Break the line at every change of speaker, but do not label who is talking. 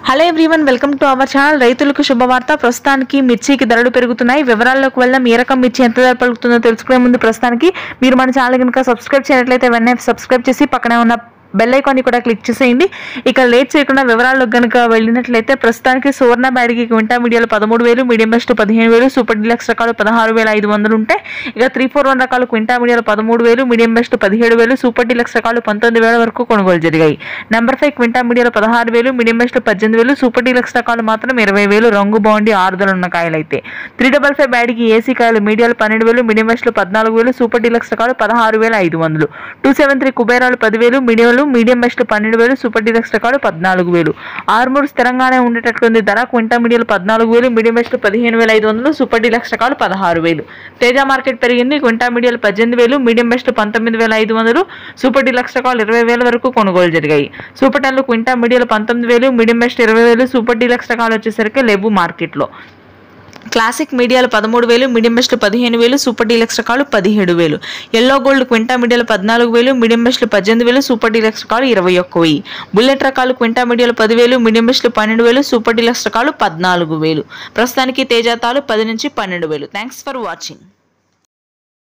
hello everyone welcome to our channel రైతులకు శుభవార్త ప్రస్తుతానికి మిర్చికి ధరలు పెరుగుతున్నాయి వివరాల్లోకి వెళ్దాం ఏ రకం మిర్చి ఎంత ధర పలుకుతుందో తెలుసుకునే ముందు ప్రస్తుతానికి మీరు మన ఛానల్ కనుక సబ్స్క్రైబ్ చేయనట్లయితే వెంటనే సబ్స్క్రైబ్ చేసి పక్కనే ఉన్న బెల్ ఐకాన్ని కూడా క్లిక్ చేసేయండి ఇక లేట్ చేయకుండా వివరాల్లోకి కనుక వెళ్ళినట్లయితే ప్రస్తుతానికి సువర్ణ బ్యాడ్కి క్వింటా మీడియాలు పదమూడు వేలు మీడియం బెస్ట్ పదిహేను వేలు సూపర్ డీలక్స్ రకాలు పదహారు వేల ఐదు వందలు ఉంటాయి ఇక త్రీ ఫోర్ వన్ రకాలు క్వింటా మీడియాలు పదమూడు వేలు మీడియం బెస్ట్ పదిహేడు వేలు సూపర్ డీలక్స్ రకాలు పంతొమ్మిది వేల వరకు కొనుగోలు జరిగాయి నెంబర్ ఫైవ్ క్వింటా మీడియాలు పదహారు వేలు మీడియం బెస్ట్ పద్దెనిమిది వేలు సూపర్ డీలక్స్ రకాలు మాత్రం ఇరవై వేలు రంగు బాగుండి ఆరుదల ఉన్న కాయలు అయితే త్రీ డబల్ ఫైవ్ బ్యాడ్కి ఏసీ కాయలు మీడియాలు పన్నెండు వేలు మీడియం బెస్ట్లు పద్నాలుగు వేలు సూపర్ డీలక్స్ రకాలు పదహారు వేల ఐదు వందలు టూ సెవెన్ త్రీ కుబేరాలు పదివేలు మీడియంలు మీడియం బెస్ట్ పన్నెండు వేలు సూపర్ డీలక్స్ రకాలు పద్నాలుగు వేలు ఆర్మూర్ స్థిరంగానే ఉండేటట్లుంది ధర క్వింటా మీడియాలు పద్నాలుగు వేలు మీడియం బెస్ట్ పదిహేను వేల ఐదు వందలు సూపర్ డీలక్స్ రకాలు పదహారు వేలు తేజ మార్కెట్ పెరిగింది క్వింటా మీడియాలు పద్దెనిమిది వేలు మీడియం బెస్ట్ పంతొమ్మిది వేల ఐదు వందలు సూపర్ డీలక్స్ రకాలు ఇరవై వేల వరకు కొనుగోలు జరిగాయి సూపర్ టెన్లు క్వింటా మీడియాలు పంతొమ్మిది వేలు మీడియం బెస్ట్ ఇరవై వేలు సూపర్ డీలక్స్ రకాలు వచ్చేసరికి లేవు మార్కెట్లో క్లాసిక్ మీడియాలు పదమూడు వేలు మీడియం బెస్ట్లు పదిహేను వేలు సూపర్ డీలక్స్ రకాలు పదిహేడు వేలు ఎల్లో గోల్డ్ క్వింటా మీడియాలు పద్నాలుగు వేలు మీడియం బెస్ట్లు పద్దెనిమిది వేలు సూపర్ డీలక్స్ రకాలు ఇరవై ఒక్క వెయ్యి బుల్లెట్ రకాలు క్వింటా మీడియాలు పదివేలు మీడియం బెస్ట్లు పన్నెండు వేలు సూపర్ డీలక్స్ రకాలు పద్నాలుగు వేలు ప్రస్తుతానికి తేజాతాలు పది నుంచి పన్నెండు వేలు థ్యాంక్స్ ఫర్ వాచింగ్